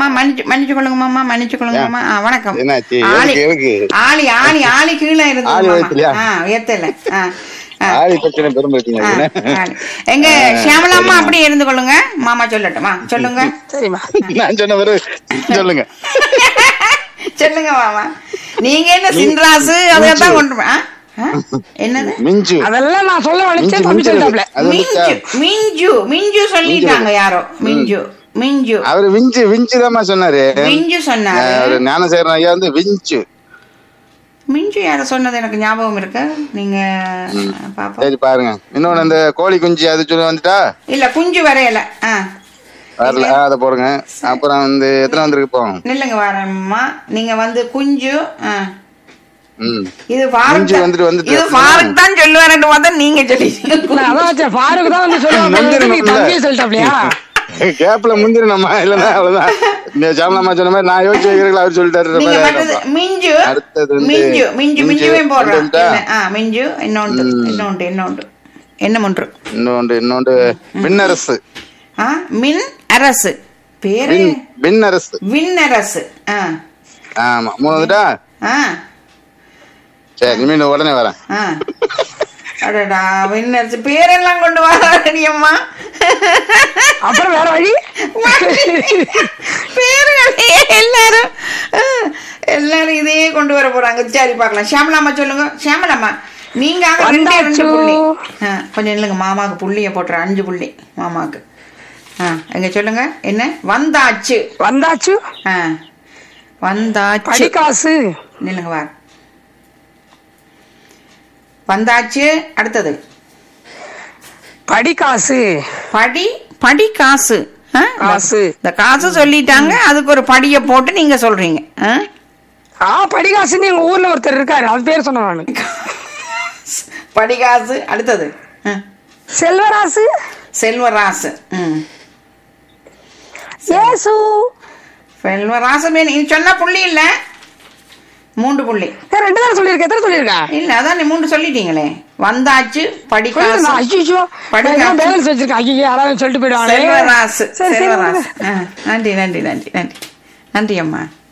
மாமா மன்னிச்சு மன்னிச்சு கொள்ளுங்க மாமா மன்னிச்சு கொள்ளுங்க மாமா ஆ, வணக்கம் என்னாச்சு? ஆளி எதுக்கு, எதுக்கு? ஆளி ஆளி ஆளி கீழே இருந்து ஆளி மாமா வயித்துலயா? ஆ ஏத்தல ஆ ஆ ஆளி பிரச்சனை பெரும் பிரச்சனை ஆ, இருக்குண்ணே. ஆளி. எங்க ஷியாமலாம்மா அப்படியே இருந்து கொள்ளுங்க மாமா சொல்லட்டுமா சொல்லுங்க சரிம்மா நான் சொன்ன பிறகு சொல்லுங்க சொல்லுங்க மாமா நீங்க என்ன சின்ராசு அதான் கொண்டு போ- ஆ? ஆ? என்னது மிஞ்சு அதெல்லாம் நான் சொல்ல மிஞ்சு நினைச்சேன் தம்பி மிஞ்சு சொல்லிட்டாப்ல அது வந்துச்சா? மிஞ்சு மிஞ்சு மிஞ்சு சொல்லிட்டாங்க யாரோ மிஞ்சு மிஞ்சு அவரு விஞ்சு விஞ்சு தான் சொன்னாரு மிஞ்சு சொன்னாரு அவரு ஞானசேகரன் ஐயா வந்து விஞ்சு மிஞ்சு யார சொன்னது எனக்கு ஞாபகம் இருக்கு நீங்க பாப்போம் சரி பாருங்க இன்னொன்னு அந்த கோழி குஞ்சு அது சொல்லி வந்துட்டா இல்ல குஞ்சு வரையல ஆ வரல ஆ, அதை போடுங்க அப்புறம் வந்து எத்தனை வந்திருக்கு இப்போ நில்லுங்க வரேம்மா நீங்க வந்து குஞ்சு ஆ. ம் இது ஃபாரூக் குஞ்சு தான்- வந்துட்டு வந்துட்டு இது ஃபாரூக் தான் சொல்லுவாருன்னு பார்த்தா நீங்க சொல்லி நான் அதான் வச்சேன் ஃபாருக்கு தான் வந்து சொல்லுவாங்க நந்தினி நீ இல்ல. தம்பியே சொல்லிட்டாப்லையா கேப்ல முந்திரணுமா இல்லன்னா அவ்வளவுதான் இந்த ஜாமலாமா சொன்ன மாதிரி நான் யோசிச்சு வைக்கிறீங்களா அவர் சொல்லிட்டாரு நீங்க மாதிரி மற்றது ஆயிடும். மிஞ்சு அடுத்தது வந்து மிஞ்சு மிஞ்சு மிஞ்சு. மிஞ்சுவே போடுறோம் வந்துட்டா? இல்ல, ஆ மிஞ்சு இன்னொன்று இன்னொன்று இன்னொன்று என்ன ஒன்று இன்னொன்று இன்னொன்று விண்ணரசு ஆ மின் அரசு பேரு விண் விண்ணரசு விண்ணரசு ஆ ஆமா மூணு வந்துட்டா ஆ சரி மீண்டும் உடனே வரேன் ஆ அடடா விண்ணரசு பேரெல்லாம் கொண்டு வராடி அம்மா அப்புறம் வேற வழி பேருங்களே எல்லாரும் ஆ, எல்லாரும் இதையே கொண்டு வர போறாங்க சரி பார்க்கலாம் ஷியாமலாமா சொல்லுங்க ஷியாமலாமா நீங்க ஆக ரெண்டே ரெண்டு வந்தாச்சு. புள்ளி ஆ, கொஞ்சம் இல்லைங்க மாமாவுக்கு புள்ளிய போட்டுற அஞ்சு புள்ளி மாமாவுக்கு ஆ எங்க சொல்லுங்க என்ன வந்தாச்சு வந்தாச்சு ஆ வந்தாச்சு படிக்காசு நில்லுங்க வா வந்தாச்சு அடுத்தது படிக்காசு படி படி காசு ஆ? காசு. இந்த காசு சொல்லிட்டாங்க அதுக்கு ஒரு படிய போட்டு நீங்க சொல்றீங்க ஆ? ஆ படிகாசுன்னு எங்க ஊர்ல ஒருத்தர் இருக்காரு அது பேர் சொன்னேன் நானு படி காசு அடுத்தது ஆ. செல்வராசு செல்வராசு ம் ஏசு செல்வராசு மே- நீ சொன்ன புள்ளி இல்ல மூன்று புள்ளி ஏ, ரெண்டு தான் சொல்லியிருக்கேன் எத்தனை சொல்லியிருக்கேன் இல்ல அதான் நீ மூன்று சொல்லிட்டீங்களே வந்தாச்சு படி சொல்லுங்க, காசு ஐயோ படிக்காசு. பேலன்ஸ் வச்சிருக்கேன் ஐயோ யாராவது சொல்லிட்டு போயிடுவாங்க செல்வராசு சரி சரி செல்வராசு ஆ, நன்றி நன்றி நன்றி நன்றி நன்றி அம்மா